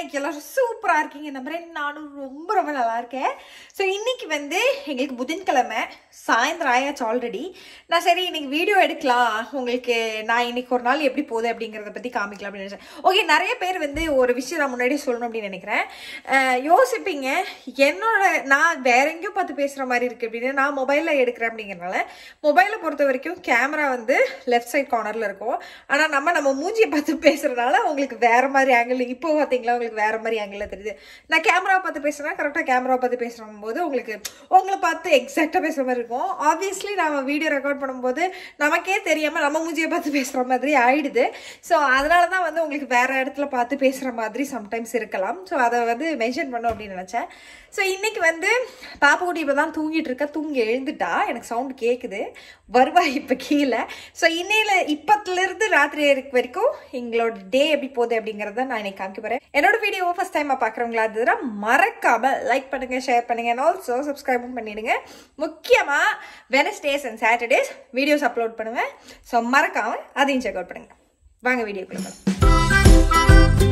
எல்லாரும் சூப்பரா இருக்கீங்க நம்புறேன் நானும் ரொம்ப ரொம்ப நல்லா இருக்கேன் ஸோ இன்னைக்கு வந்து எங்களுக்கு புதன்கிழமை சாயந்தரம் ஆயாச்சு ஆல்ரெடி நான் சரி இன்னைக்கு வீடியோ எடுக்கலாம் உங்களுக்கு நான் இன்னைக்கு ஒரு நாள் எப்படி போகுது அப்படிங்கிறத பத்தி காமிக்கலாம் அப்படின்னு நினைச்சேன் ஓகே நிறைய பேர் வந்து ஒரு விஷயம் நான் முன்னாடியே சொல்லணும் அப்படின்னு நினைக்கிறேன் அஹ் யோசிப்பீங்க என்னோட நான் வேற எங்கேயோ பார்த்து பேசுற மாதிரி இருக்கு அப்படின்னு நான் மொபைல்ல எடுக்கிறேன் அப்படிங்கறனால மொபைலை பொறுத்த வரைக்கும் கேமரா வந்து லெஃப்ட் சைட் கார்னர்ல இருக்கும் ஆனா நம்ம நம்ம மூஞ்சியை பார்த்து பேசுறதுனால உங்களுக்கு வேற மாதிரி ஆங்கிள் இப்போ பார்த்தீங்களா உங்களுக்கு வேற மாதிரி ஆங்கிள் தெரியுது நான் கேமரா பார்த்து பேசுறேன் கரெக்டாக கேமரா பார்த்து பேசுற போது உங்களுக்கு உங்களை பார்த்து எக்ஸாக்டாக பேசுற மாதிரி இருக்கும் ஆப்வியஸ்லி நம்ம வீடியோ ரெக்கார்ட் பண்ணும்போது நமக்கே தெரியாம நம்ம மூஞ்சியை பார்த்து பேசுற மாதிரி ஆயிடுது ஸோ அதனால தான் வந்து உங்களுக்கு வேற இடத்துல பார்த்து பேசுற மாதிரி சம்டைம்ஸ் இருக்கலாம் ஸோ அதை வந்து மென்ஷன் பண்ணும் அப்படின்னு நினைச்சேன் ஸோ இன்னைக்கு வந்து பாப்பாக்குட்டி இப்போ தான் தூங்கிட்டு இருக்கா தூங்கி எழுந்துட்டா எனக்கு சவுண்ட் கேட்குது வருவா இப்போ கீழே ஸோ இன்னையில இப்பத்துலேருந்து ராத்திரி இருக்க வரைக்கும் எங்களோட டே எப்படி போகுது அப்படிங்கிறத நான் இன்னைக்கு காமிக்க போகிறேன் என்னோட வீடியோ ஃபர்ஸ்ட் டைமாக பார்க்குறவங்களா இருந்ததுன்னா மறக்காம லைக் பண்ணுங்க ஷேர் பண்ணுங்க and ஆல்சோ சப்ஸ்கிரைபும் பண்ணிடுங்க முக்கியமாக Wednesdays and Saturdays videos upload பண்ணுவேன் ஸோ மறக்காம அதையும் செக் அவுட் பண்ணுங்க வாங்க வீடியோக்குள்ள போகலாம்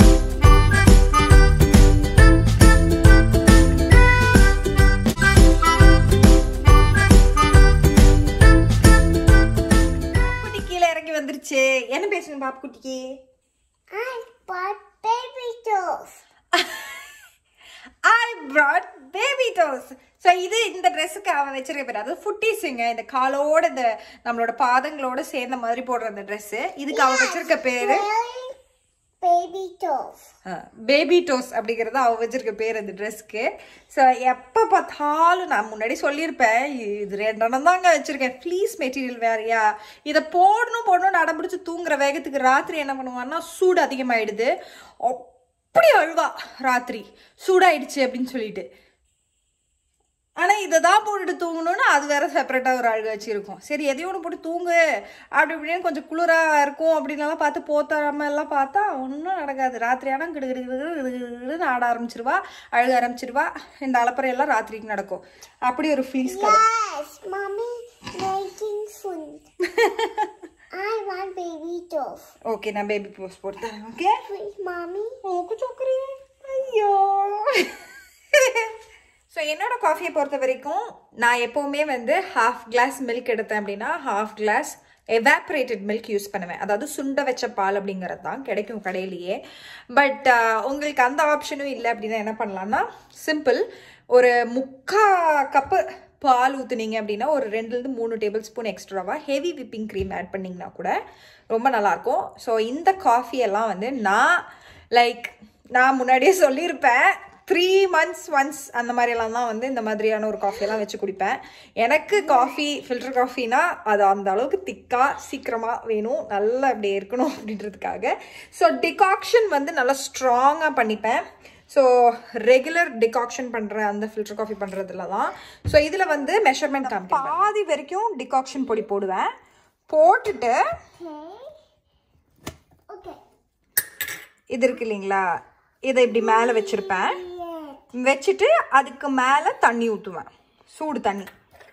குட்டி கீழே இறங்கி வந்துருச்சு என்ன பேசுங்க பாப்பு குட்டிக்கு I bought baby dolls. I brought baby dolls so இது இந்த ட்ரெஸ்ஸுக்கு அவன் வச்சிருக்க பேர் அதாவது ஃபுட்டீஸுங்க இந்த காலோட இந்த நம்மளோட பாதங்களோட சேர்ந்த மாதிரி போடுற அந்த ட்ரெஸ்ஸு இதுக்கு அவன் வச்சிருக்க பேரு Wearing baby dolls. Baby dolls அப்படிங்கிறது அவ வச்சிருக்க பேர் அந்த ட்ரெஸ்க்கு ஸோ எப்போ பார்த்தாலும் நான் முன்னாடி சொல்லியிருப்பேன் இது ரெண்டெண்ணம் தாங்க வச்சிருக்கேன் ஃப்ளீஸ் மெட்டீரியல் வேறையா இதை போடணும் போடணும் அடம்பிடிச்சு தூங்குற வேகத்துக்கு ராத்திரி என்ன பண்ணுவான்னா சூடு அதிகமாயிடுது அப்படி அழுவா ராத்திரி சூடாயிடுச்சு அப்படின்னு சொல்லிட்டு ஆனா இதை தான் போட்டுட்டு தூங்கணும்னு அது வேற செப்பரேட்டா ஒரு அழுக வச்சிருக்கும் சரி எதையும் ஒன்று போட்டு தூங்கு அப்படி இப்படின்னு கொஞ்சம் குளிரா இருக்கும் அப்படின்லாம் பார்த்து போத்தாம எல்லாம் பார்த்தா ஒன்றும் நடக்காது ராத்திரி ஆனால் கிடு கிடு கிடு கிடு கிடு கிடுன்னு ஆட ஆரம்பிச்சிருவா அழுக ஆரம்பிச்சிருவா இந்த அலப்பறை எல்லாம் ராத்திரிக்கு நடக்கும் அப்படி ஒரு feels Yes, mommy making food. I want baby dolls. Okay நான் பேபி போஸ்ட் போட்டு தரேன் ஓகே Please, mommy. ஓக்கு சோக்கரி ஐயோ ஸோ என்னோட காஃபியை பொறுத்த வரைக்கும் நான் எப்போவுமே வந்து ஹாஃப் கிளாஸ் மில்க் எடுத்தேன் அப்படின்னா half glass evaporated milk use பண்ணுவேன் அதாவது சுண்ட வச்ச பால் அப்படிங்கிறது தான் கிடைக்கும் கடையிலேயே பட் உங்களுக்கு அந்த ஆப்ஷனும் இல்லை அப்படின்னா என்ன பண்ணலாம்னா சிம்பிள் ஒரு முக்கா கப்பு பால் ஊற்றுனீங்க அப்படின்னா ஒரு ரெண்டுலேருந்து மூணு டேபிள் ஸ்பூன் எக்ஸ்ட்ராவாக ஹெவி விப்பிங் க்ரீம் ஆட் பண்ணிங்கன்னா கூட ரொம்ப நல்லாயிருக்கும் ஸோ இந்த காஃபி எல்லாம் வந்து நான் லைக் நான் முன்னாடியே சொல்லியிருப்பேன் த்ரீ மந்த்ஸ் ஒன்ஸ் அந்த மாதிரியெல்லாம் தான் வந்து இந்த மாதிரியான ஒரு காஃபியெல்லாம் வச்சு குடிப்பேன் எனக்கு காஃபி ஃபில்டர் காஃபினா அது அந்த அளவுக்கு திக்காக சீக்கிரமாக வேணும் நல்லா அப்படியே இருக்கணும் அப்படின்றதுக்காக ஸோ டிகாக்ஷன் வந்து நல்லா ஸ்ட்ராங்காக பண்ணிப்பேன் ஸோ ரெகுலர் டிகாக்ஷன் பண்ணுற அந்த ஃபில்டர் காஃபி பண்ணுறதுல தான் ஸோ இதில் வந்து மெஷர்மெண்ட் காமிப்பேன் பாதி வரைக்கும் டிகாக்ஷன் பொடி போடுவேன் போட்டுட்டு Okay. Okay. இது இருக்கு இல்லைங்களா இதை இப்படி மேலே வச்சுருப்பேன் Yeah. வச்சுட்டு அதுக்கு மேலே தண்ணி ஊற்றுவேன் சூடு தண்ணி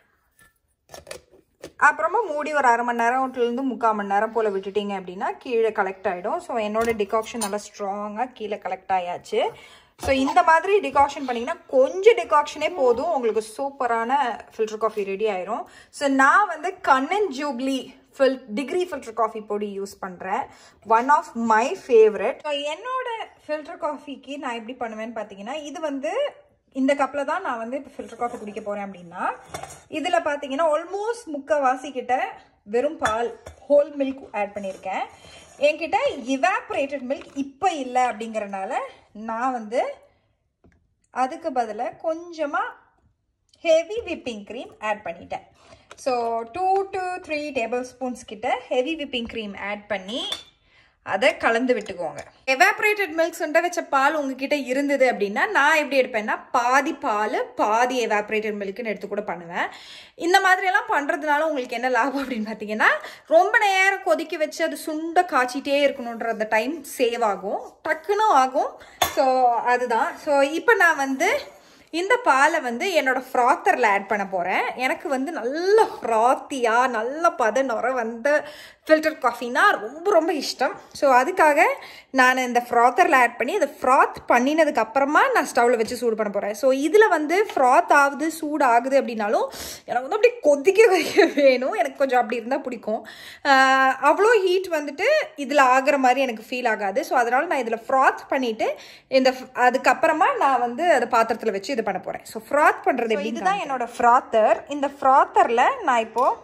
அப்புறமா மூடி ஒரு அரை மணி நேரம்லேருந்து முக்கால் மணி நேரம் போல் விட்டுட்டீங்க அப்படின்னா கீழே கலெக்ட் ஆகிடும் ஸோ என்னோட டிகாக்ஷன் நல்லா ஸ்ட்ராங்காக கீழே கலெக்ட் ஆயாச்சு ஸோ இந்த மாதிரி டிகாக்ஷன் பண்ணிங்கன்னா கொஞ்சம் டிகாக்ஷனே போதும் உங்களுக்கு சூப்பரான ஃபில்டர் காஃபி ரெடி ஆயிரும் ஸோ நான் வந்து கண்ணன் ஜூப்ளி ஃபில் டிகிரி ஃபில்டர் காஃபி பொடி யூஸ் பண்ணுறேன் one of my favourite so என்னோட ஃபில்டர் காஃபிக்கு நான் எப்படி பண்ணுவேன்னு பார்த்தீங்கன்னா இது வந்து இந்த கப்பில் தான் நான் வந்து இப்போ ஃபில்டர் காஃபி குடிக்க போகிறேன் அப்படின்னா இதில் பார்த்தீங்கன்னா ஆல்மோஸ்ட் முக்கால்வாசி கிட்ட வெறும் பால் ஹோல் மில்க் ஆட் பண்ணியிருக்கேன் என்கிட்ட இவாப்ரேட்டட் மில்க் இப்போ இல்லை அப்படிங்கறனால நான் வந்து அதுக்கு பதிலாக கொஞ்சமாக ஹெவி விப்பிங் க்ரீம் ஆட் பண்ணிட்டேன் so two to three tablespoons கிட்ட ஹெவி விப்பிங் க்ரீம் ஆட் பண்ணி அதை கலந்து விட்டுக்கோங்க எவாப்ரேட்டட் மில்க் சுண்ட வச்ச பால் உங்ககிட்ட இருந்தது அப்படின்னா நான் எப்படி எடுப்பேன்னா பாதி பால் பாதி எவாப்ரேட்டட் மில்க்னு எடுத்து கூட பண்ணுவேன் இந்த மாதிரியெல்லாம் பண்ணுறதுனால உங்களுக்கு என்ன லாபம் அப்படின்னு பார்த்தீங்கன்னா ரொம்ப நேரம் கொதிக்க வச்சு அது சுண்ட காய்ச்சிட்டே இருக்கணுன்ற அந்த டைம் சேவ் ஆகும் டக்குன்னு ஆகும் ஸோ அதுதான் ஸோ இப்போ நான் வந்து இந்த பாலை வந்து என்னோட ஃப்ராத்தரில் ஆட் பண்ண போகிறேன் எனக்கு வந்து நல்ல ஃப்ராத்தியாக நல்ல பத நுர வந்த ஃபில்டர் காஃபினா ரொம்ப ரொம்ப இஷ்டம் ஸோ அதுக்காக நான் இந்த ஃப்ராத்தரில் ஆட் பண்ணி அதை ஃப்ராத் பண்ணினதுக்கு அப்புறமா நான் ஸ்டவ்வில் வச்சு சூடு பண்ண போகிறேன் ஸோ இதில் வந்து ஃப்ராத் ஆகுது சூடு ஆகுது அப்படின்னாலும் எனக்கு வந்து அப்படி கொதிக்க வைக்க வேணும் எனக்கு கொஞ்சம் அப்படி இருந்தால் பிடிக்கும் ஆஹ் அவ்வளோ ஹீட் வந்துட்டு இதில் ஆகிற மாதிரி எனக்கு ஃபீல் ஆகாது ஸோ அதனால் நான் இதில் ஃப்ராத் பண்ணிவிட்டு இந்த f- அதுக்கப்புறமா நான் வந்து அதை பாத்திரத்தில் வச்சு இது பண்ண போகிறேன் ஸோ ஃப்ராத் பண்ணுறது எப்படி இதுதான் என்னோட ஃப்ராத்தர் இந்த ஃப்ராத்தரில் நான் இப்போது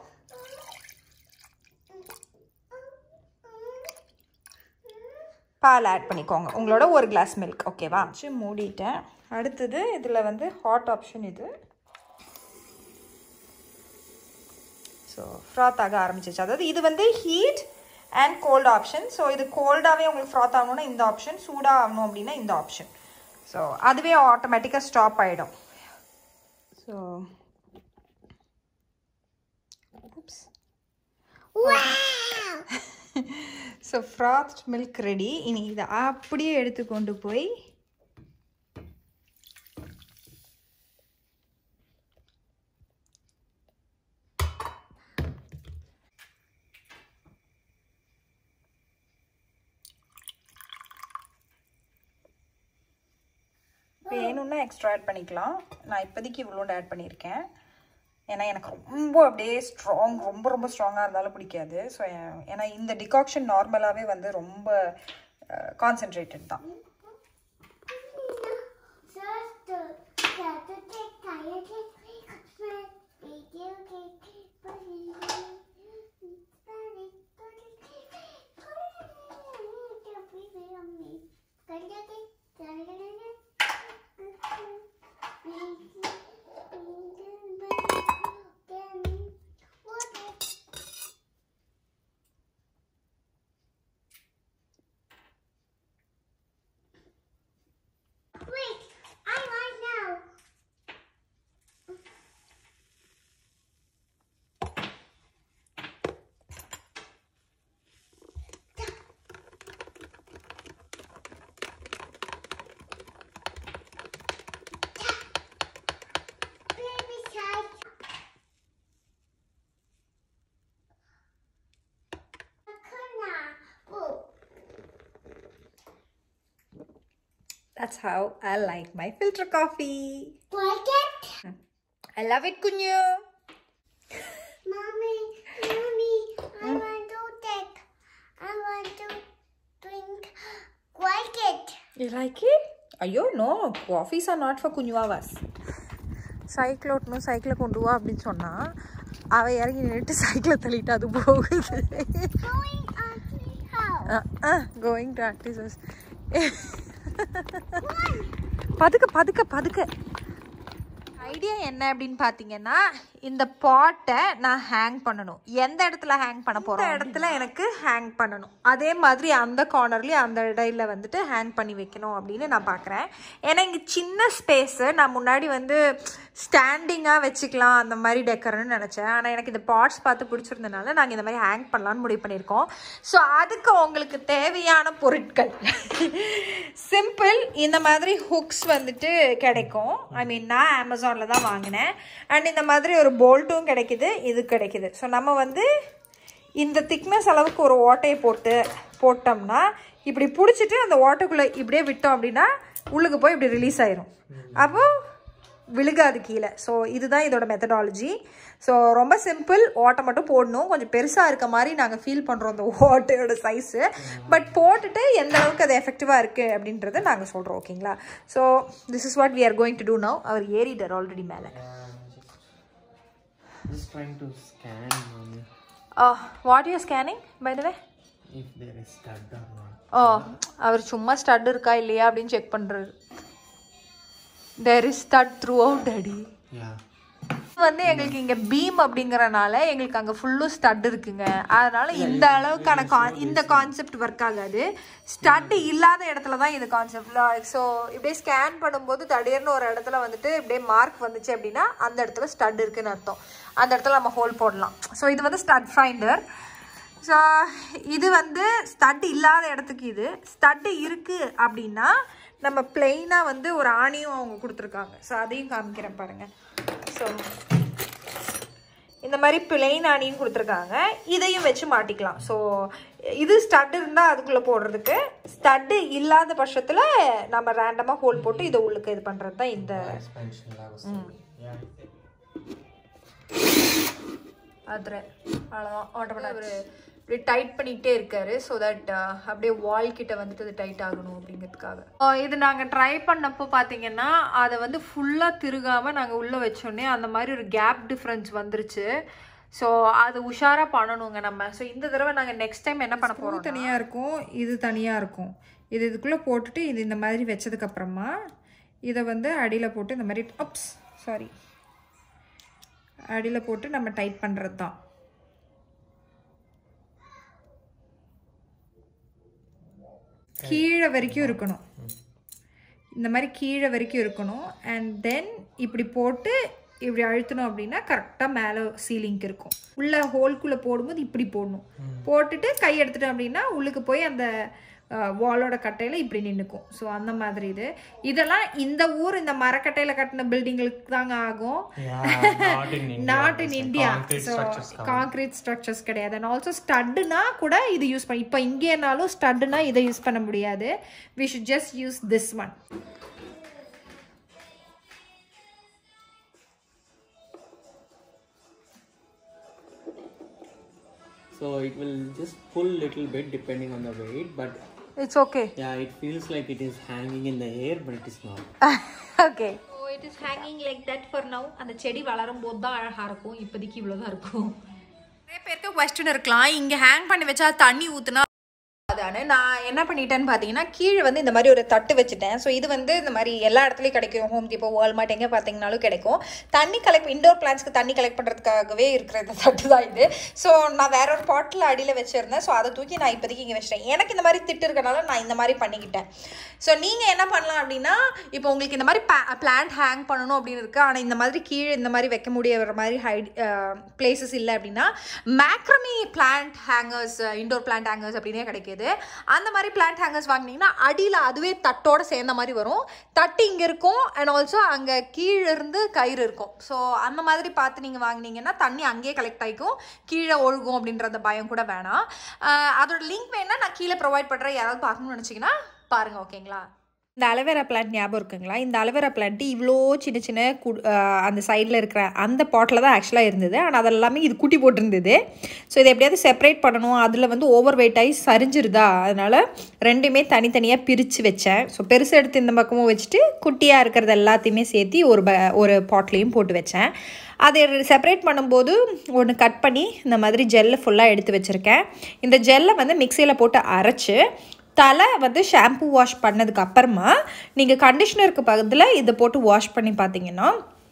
பால் ஆட் பண்ணிக்கோங்க உங்களோட ஒரு கிளாஸ் மில்க் ஓகேவா வச்சு மூடிட்டேன் அடுத்தது இதில் வந்து ஹாட் ஆப்ஷன் இது ஸோ ஃப்ராத் ஆக ஆரம்பிச்சிச்சு அதாவது இது வந்து heat and cold option so இது கோல்டாகவே உங்களுக்கு ஃப்ராத் ஆகணும்னா இந்த ஆப்ஷன் சூடாக ஆகணும் அப்படின்னா இந்த ஆப்ஷன் ஸோ அதுவே ஆட்டோமேட்டிக்காக ஸ்டாப் ஆகிடும் so so frost milk ready இனி இதை அப்படியே எடுத்து கொண்டு போய் வேணும்னா எக்ஸ்ட்ரா ஆட் பண்ணிக்கலாம் நான் இப்போதைக்கு இவ்வளோண்டு ஆட் பண்ணியிருக்கேன் ஏன்னா எனக்கு ரொம்ப அப்படியே ஸ்ட்ராங் ரொம்ப ரொம்ப ஸ்ட்ராங்காக இருந்தாலும் பிடிக்காது ஸோ ஏன்னா இந்த டிகாக்ஷன் நார்மலாகவே வந்து ரொம்ப கான்சென்ட்ரேட்டட் தான் Wait, I want now. Baby shark. Hakuna. Oh. That's how I like my filter coffee. Like it? I love it, Kunyu. Mommy, mommy, I want to take. I want to drink. Like it. You like it? ஐயோ no coffees are not for குஞ்சுவாவாஸ் cycle ஓட்டணும் சைக்கிளை கொண்டு வா அப்படின்னு சொன்னால் அவள் இறங்கி நின்றுட்டு சைக்கிளை தள்ளிட்டு அது போகுது Going on the house. Going to ஆக்டிசஸ் பதுக்க பதுக்க பதுக்க ஐடியா என்ன அப்படின்னு பார்த்தீங்கன்னா இந்த பாட்டை நான் ஹேங் பண்ணணும் எந்த இடத்துல ஹேங் பண்ண போகிறோம் இடத்துல எனக்கு ஹேங் பண்ணணும் அதே மாதிரி அந்த கார்னர்லேயும் அந்த இடையில வந்துட்டு ஹேங் பண்ணி வைக்கணும் அப்படின்னு நான் பார்க்குறேன் ஏன்னா இங்கே சின்ன ஸ்பேஸு நான் முன்னாடி வந்து ஸ்டாண்டிங்காக வச்சுக்கலாம் அந்த மாதிரி டெக்கர்னு நினச்சேன் ஆனால் எனக்கு இந்த பாட்ஸ் பார்த்து பிடிச்சிருந்தனால நாங்கள் இந்த மாதிரி ஹேங் பண்ணலான்னு முடிவு பண்ணியிருக்கோம் ஸோ அதுக்கு உங்களுக்கு தேவையான பொருட்கள் சிம்பிள் இந்த மாதிரி ஹுக்ஸ் வந்துட்டு கிடைக்கும் ஐ மீன் நான் அமேசானில் தான் வாங்கினேன் அண்ட் இந்த மாதிரி ஒரு போல்ட்டும் கிடைக்குது இது கிடைக்குது ஸோ நம்ம வந்து இந்த திக்னஸ் அளவுக்கு ஒரு ஓட்டையை போட்டு போட்டோம்னா இப்படி பிடிச்சிட்டு அந்த ஓட்டைக்குள்ளே இப்படியே விட்டோம் அப்படின்னா உள்ளுக்கு போய் இப்படி ரிலீஸ் ஆயிரும் அப்போ விழுகாது கீழே ஸோ இதுதான் இதோட மெத்தடாலஜி ஸோ ரொம்ப சிம்பிள் ஓட்டை மட்டும் போடணும் கொஞ்சம் பெருசாக இருக்க மாதிரி நாங்கள் ஃபீல் பண்ணுறோம் அந்த ஓட்டையோட சைஸு பட் போட்டுட்டு எந்த அளவுக்கு அது எஃபெக்டிவாக இருக்குது அப்படின்றத நாங்கள் சொல்கிறோம் ஓகேங்களா so this is what we are going to do now அவர் ஏறிட்டார் ஆல்ரெடி மேலே Just trying to scan, mommy, what you scanning by the way if there is stud or not. ஓ அவர் சும்மா ஸ்டட் இருக்கா இல்லையா அப்படின்னு செக் பண்ணுறாரு there is stud throughout அடி Yeah. வந்து எங்களுக்கு இங்க பீம் அப்படிங்கறனால எங்களுக்கு அங்க ஃபுல்லும் ஸ்டட் இருக்குங்க அதனால இந்த அளவுக்கான கா- இந்த கான்செப்ட் ஒர்க் ஆகாது ஸ்டட் இல்லாத இடத்துல தான் இது கான்செப்ட் ஸோ இப்படியே ஸ்கேன் பண்ணும்போது திடீர்னு ஒரு இடத்துல வந்துட்டு இப்படியே மார்க் வந்துச்சு அப்படின்னா அந்த இடத்துல ஸ்டட் இருக்குன்னு அர்த்தம் அந்த இடத்துல நம்ம ஹோல் போடலாம் ஸோ இது வந்து ஸ்டட் ஃபைண்டர் ஸோ இது வந்து ஸ்டட் இல்லாத இடத்துக்கு இது ஸ்டட் இருக்குது அப்படின்னா நம்ம பிளெயினாக வந்து ஒரு ஆணியும் அவங்க கொடுத்துருக்காங்க ஸோ அதையும் காமிக்கிறேன் பாருங்கள் ஸோ இந்த மாதிரி பிளெயின் ஆணியும் கொடுத்துருக்காங்க இதையும் வச்சு மாட்டிக்கலாம் ஸோ இது ஸ்டட் இருந்தால் அதுக்குள்ளே போடுறதுக்கு ஸ்டட்டு இல்லாத பட்சத்தில் நம்ம ரேண்டமாக ஹோல் போட்டு இதை உள்ளுக்கு இது பண்ணுறது தான் இந்த Expansion లాగా వస్తుంది. Yeah. அதில் அவ்வளோதான் ஆட்டோமேட்டிக் அவர் இப்படி டைட் பண்ணிக்கிட்டே இருக்காரு ஸோ தட் அப்படியே வால் கிட்ட வந்துட்டு அது டைட் ஆகணும் அப்படிங்கிறதுக்காக ஆஹ் இது நாங்கள் ட்ரை பண்ணப்போ பார்த்தீங்கன்னா அதை வந்து ஃபுல்லாக திருகாமல் நாங்கள் உள்ளே வச்சோடனே அந்த மாதிரி ஒரு கேப் டிஃப்ரென்ஸ் வந்துருச்சு ஸோ அது உஷாராக பண்ணணுங்க நம்ம ஸோ இந்த தடவை நாங்கள் நெக்ஸ்ட் டைம் என்ன பண்ண போகிறோம் தனியாக இருக்கும் இது தனியாக இருக்கும் இது இதுக்குள்ளே போட்டுட்டு இது இந்த மாதிரி வச்சதுக்கப்புறமா இதை வந்து அடியில் போட்டு இந்த மாதிரி அப்ஸ் சாரி அடியில் போட்டு நம்ம டைட் பண்ணுறது தான் கீழே வரைக்கும் இருக்கணும் இந்த மாதிரி கீழே வரைக்கும் இருக்கணும் அண்ட் தென் இப்படி போட்டு இப்படி அழுத்தணும் அப்படின்னா கரெக்டாக மேலே சீலிங்க்கு இருக்கும் உள்ள ஹோல்குள்ளே போடும்போது இப்படி போடணும் போட்டுட்டு கை எடுத்துட்டோம் அப்படின்னா உள்ளுக்கு போய் அந்த வாலோட கட்டையில் இப்படி நின்றுக்கும் ஸோ அந்த மாதிரி இது இதெல்லாம் இந்த ஊர் இந்த மரக்கட்டையில் கட்டின பில்டிங்களுக்கு தாங்க ஆகும் Yeah, not in India. Not in It's like India concrete so structures come. Concrete structures கிடையாது அண்ட் ஆல்சோ ஸ்டட்டுனா கூட இது யூஸ் பண்ண இப்போ இங்கேனாலும் ஸ்டட்டுனா இதை யூஸ் பண்ண முடியாது we should just use this one So it will just pull little bit depending on the weight, but it's okay yeah, it feels like it is hanging in the air, but it is not. Okay so it is hanging like that for now அந்த செடி வளரும் போது தான் அழகாக இருக்கும் இப்போதைக்கு இவ்வளோ தான் இருக்கும் நிறைய பேருக்கு கொஸ்டின் இருக்கலாம் இங்கே ஹேங் பண்ணி வச்சா தண்ணி ஊற்றுனா அதானே நான் என்ன பண்ணிட்டேன்னு பார்த்தீங்கன்னா கீழே வந்து இந்த மாதிரி ஒரு தட்டு வச்சுட்டேன் ஸோ இது வந்து இந்த மாதிரி எல்லா இடத்துலையும் கிடைக்கும் ஹோம் இப்போ வால்மார்ட் எங்கே பார்த்தீங்கனாலும் கிடைக்கும் தண்ணி கலெக்ட் இண்டோர் பிளான்ஸ்க்கு தண்ணி கலெக்ட் பண்ணுறதுக்காகவே இருக்கிற இந்த தட்டு தான் இது ஸோ நான் வேற ஒரு பாட்டில் அடியில் வச்சுருந்தேன் ஸோ அதை தூக்கி நான் இப்போதைக்கு இங்கே வச்சிட்டேன் எனக்கு இந்த மாதிரி திட்டு இருக்கனால நான் இந்த மாதிரி பண்ணிக்கிட்டேன் ஸோ நீங்கள் என்ன பண்ணலாம் அப்படின்னா இப்போ உங்களுக்கு இந்த மாதிரி பிளான்ட் ஹேங் பண்ணணும் அப்படின்னு இருக்குது ஆனால் இந்த மாதிரி கீழே இந்த மாதிரி வைக்க முடியற மாதிரி ஹைட் பிளேசஸ் இல்லை அப்படின்னா macrame plant hangers indoor plant hangers அப்படின்னே கிடைக்கிது அந்த மாதிரி பிளான்ட் ஹேங்கர்ஸ் வாங்கினீங்கன்னா அடியில் அதுவே தட்டோட சேர்ந்த மாதிரி வரும் தட்டு இங்கே இருக்கும் அண்ட் ஆல்சோ அங்கே கீழே இருந்து கயிறு இருக்கும் ஸோ அந்த மாதிரி பார்த்து நீங்கள் வாங்கினீங்கன்னா தண்ணி அங்கேயே கலெக்ட் ஆகிக்கும் கீழே ஒழுகும் அப்படின்ற அந்த பயம் கூட வேணாம் அஹ் அதோட லிங்க் வேணால் நான் கீழே ப்ரொவைட் பண்ணுறேன் யாராவது பார்க்கணும்னு நினச்சிங்கன்னா பாருங்கள் ஓகேங்களா இந்த அலவேரா பிளான்ட் ஞாபகம் இருக்குங்களா இந்த அலவேரா பிளான்ட்டு இவ்வளோ சின்ன சின்ன கு அஹ் அந்த சைடில் இருக்கிற அந்த பாட்டில் தான் ஆக்சுவலாக இருந்தது ஆனால் அது எல்லாமே இது குட்டி போட்டிருந்தது ஸோ இதை எப்படியாவது செப்பரேட் பண்ணணும் அதில் வந்து ஓவர் வெயிட் ஆகி சரிஞ்சிருதா அதனால் ரெண்டுமே தனித்தனியாக பிரித்து வச்சேன் ஸோ பெருசு எடுத்து இந்த பக்கமும் வச்சுட்டு குட்டியாக இருக்கிறது எல்லாத்தையுமே சேர்த்து ஒரு ப ஒரு பாட்லேயும் போட்டு வச்சேன் அதை செப்பரேட் பண்ணும்போது ஒன்று கட் பண்ணி இந்த மாதிரி ஜெல்லை ஃபுல்லாக எடுத்து வச்சுருக்கேன் இந்த ஜெல்லை வந்து மிக்சியில் போட்டு அரைச்சி தலை வந்து ஷாம்பு வாஷ் பண்ணதுக்கு அப்புறமா நீங்கள் கண்டிஷ்னருக்கு பதிலாக இதை போட்டு வாஷ் பண்ணி பார்த்தீங்கன்னா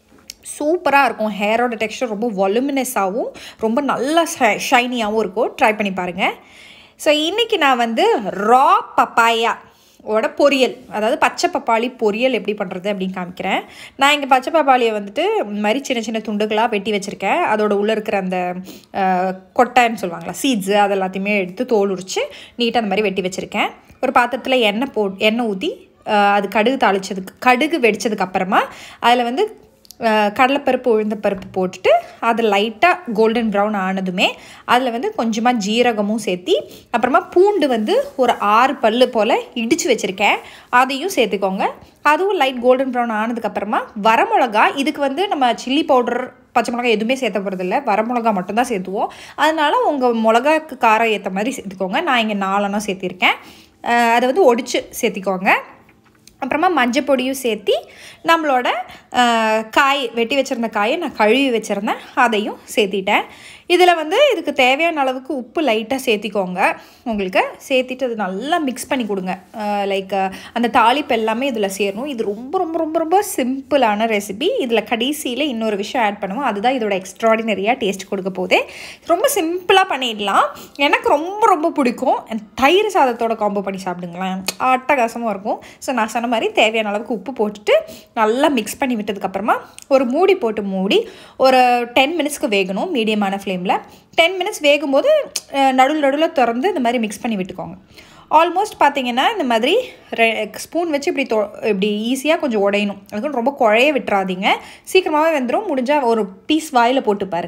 சூப்பராக இருக்கும் ஹேரோட டெக்ஸ்டர் ரொம்ப வொலுமினஸாகவும் ரொம்ப நல்லா ஷைனியாகவும் இருக்கும் ட்ரை பண்ணி பாருங்கள் ஸோ இன்றைக்கி நான் வந்து ரா பப்பாயா ஓட பொரியல் அதாவது பச்சை பப்பாளி பொரியல் எப்படி பண்ணுறது அப்படின்னு காமிக்கிறேன் நான் இங்கே பச்சை பப்பாளியை வந்துட்டு இந்த மாதிரி சின்ன சின்ன துண்டுகளாக வெட்டி வச்சுருக்கேன் அதோட உள்ளே இருக்கிற அந்த அஹ், கொட்டைன்னு சொல்லுவாங்களா சீட்ஸு அது எல்லாத்தையுமே எடுத்து தோல் உரித்து நீட்டாக அந்த மாதிரி வெட்டி வச்சுருக்கேன் ஒரு பாத்திரத்தில் எண்ணெய் போ எண்ணெய் ஊற்றி அது கடுகு தாளிச்சதுக்கு கடுகு வெடிச்சதுக்கு அப்புறமா அதில் வந்து அஹ், கடலைப்பருப்பு உளுந்தப்பருப்பு போட்டுட்டு அது லைட்டாக கோல்டன் ப்ரௌன் ஆனதுமே அதில் வந்து கொஞ்சமாக ஜீரகமும் சேர்த்தி அப்புறமா பூண்டு வந்து ஒரு ஆறு பல்லு போல் இடித்து வச்சுருக்கேன் அதையும் சேர்த்துக்கோங்க அதுவும் லைட் கோல்டன் ப்ரௌன் ஆனதுக்கப்புறமா வரமிளகா இதுக்கு வந்து நம்ம சில்லி பவுடர் பச்சை மிளகா எதுவுமே சேர்த்த போகிறதில்ல வரமிளகா மட்டும்தான் சேர்த்துவோம் அதனால உங்கள் மிளகாக்கு காரம் ஏற்ற மாதிரி சேர்த்துக்கோங்க நான் இங்கே நாலெண்ணம் சேர்த்திருக்கேன் அஹ், அதை வந்து ஒடிச்சு சேர்த்திக்கோங்க அப்புறமா மஞ்சள் பொடியும் சேர்த்தி நம்மளோட அஹ், காய் வெட்டி வச்சுருந்த காயை நான் கழுவி வச்சுருந்தேன் அதையும் சேர்த்திட்டேன் இதில் வந்து இதுக்கு தேவையான அளவுக்கு உப்பு லைட்டாக சேர்த்திக்கோங்க உங்களுக்கு சேர்த்திட்டு அது நல்லா மிக்ஸ் பண்ணி கொடுங்க லைக் அந்த தாளிப்பு எல்லாமே இதில் சேரணும் இது ரொம்ப ரொம்ப ரொம்ப ரொம்ப சிம்பிளான ரெசிபி இதில் கடைசியில் இன்னொரு விஷயம் ஆட் பண்ணுவோம் அதுதான் இதோட எக்ஸ்ட்ராடினரியாக டேஸ்ட் கொடுக்க போகுது ரொம்ப சிம்பிளாக பண்ணிடலாம் எனக்கு ரொம்ப ரொம்ப பிடிக்கும் தயிர் சாதத்தோட காம்போ பண்ணி சாப்பிடுங்களேன் அட்டகாசமாக இருக்கும் ஸோ நான் சொன்ன மாதிரி தேவையான அளவுக்கு உப்பு போட்டுட்டு நல்லா மிக்ஸ் பண்ணி விட்டதுக்கப்புறமா ஒரு மூடி போட்டு மூடி ஒரு டென் மினிட்ஸ்க்கு வேகணும் மீடியமான ஃப்ளேமில் டென் மினிட்ஸ் வேகும்போது நடுவில் நடுவில் திறந்து இந்த மாதிரி மிக்ஸ் பண்ணி விட்டுக்கோங்க ஆல்மோஸ்ட் பார்த்தீங்கன்னா இந்த மாதிரி ஸ்பூன் வச்சு இப்படி தொ இப்படி ஈஸியாக கொஞ்சம் உடையணும் அதுக்கு ரொம்ப குழைய விட்டுறாதீங்க சீக்கிரமாகவே வெந்துடும் முடிஞ்சால் ஒரு பீஸ் வாயில் போட்டு பாருங்கள்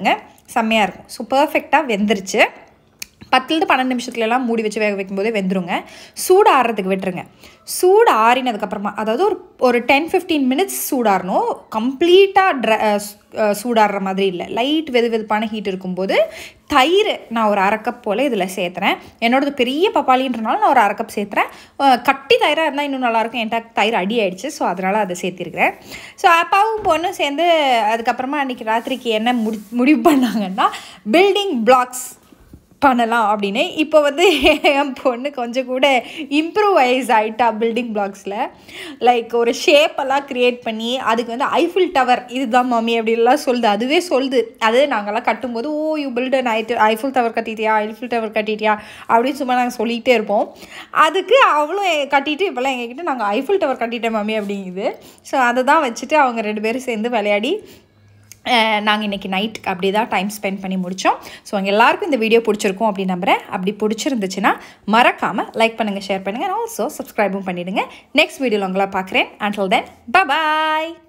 செம்மையாக இருக்கும் ஸோ பர்ஃபெக்டாக வெந்துருச்சு பத்துலேருந்து பன்னெண்டு நிமிஷத்துலலாம் மூடி வச்சு வேக வைக்கும்போதே வெந்துருங்க சூடு ஆறுறதுக்கு விட்டுருங்க சூடு ஆறினதுக்கப்புறமா அதாவது ஒரு ஒரு டென் ஃபிஃப்டீன் மினிட்ஸ் சூடாறணும் கம்ப்ளீட்டாக ட்ர சூடாடுற மாதிரி இல்லை லைட் வெது வெதுப்பான ஹீட் இருக்கும்போது தயிர் நான் ஒரு அரை கப் போல் இதில் சேர்த்துறேன் என்னோடது பெரிய பப்பாளின்றனால நான் ஒரு அரை கப் சேர்த்துறேன் அஹ் கட்டி தயிராக இருந்தால் இன்னும் நல்லாயிருக்கும் என்கிட்ட தயிர் அடி ஆயிடுச்சு ஸோ அதனால் அதை சேர்த்திருக்கிறேன் ஸோ அப்பாவும் பொண்ணும் சேர்ந்து அதுக்கப்புறமா அன்றைக்கி ராத்திரிக்கு என்ன முடி முடிவு பண்ணாங்கன்னா பில்டிங் பிளாக்ஸ் பண்ணலாம் அப்படின்னு இப்போ வந்து என் பொண்ணு கொஞ்சம் கூட இம்ப்ரூவைஸ் ஆகிட்டா பில்டிங் பிளாக்ஸில் லைக் ஒரு ஷேப்பெல்லாம் க்ரியேட் பண்ணி அதுக்கு வந்து ஐஃபில் டவர் இதுதான் மம்மி அப்படின்லாம் சொல்லுது அதுவே சொல்லுது அது நாங்கள்லாம் கட்டும்போது ஓ யூ பில்ட் அன் ஐட்டு ஐஃபில் டவர் கட்டிட்டியா ஐஃபில் டவர் கட்டிட்டியா அப்படின்னு சும்மா நாங்கள் சொல்லிகிட்டே இருப்போம் அதுக்கு அவளும் எ- கட்டிட்டு இப்போல்லாம் எங்ககிட்ட நாங்கள் ஐஃபில் டவர் கட்டிட்டேன் மம்மி அப்படிங்குது ஸோ அதை தான் வச்சுட்டு அவங்க ரெண்டு பேரும் சேர்ந்து விளையாடி நாங்கள் இன்றைக்கி நைட் அப்படி தான் டைம் ஸ்பெண்ட் பண்ணி முடித்தோம் ஸோ உங்கள் எல்லாருக்கும் இந்த வீடியோ பிடிச்சிருக்கும் அப்படி நம்புகிறேன் அப்படி பிடிச்சிருந்துச்சுன்னா மறக்காமல் லைக் பண்ணுங்கள் ஷேர் பண்ணுங்கள் ஆல்சோ சப்ஸ்கிரைபும் பண்ணிவிடுங்க நெக்ஸ்ட் வீடியோவில் உங்களை பார்க்குறேன் அண்டில் தென் பாய்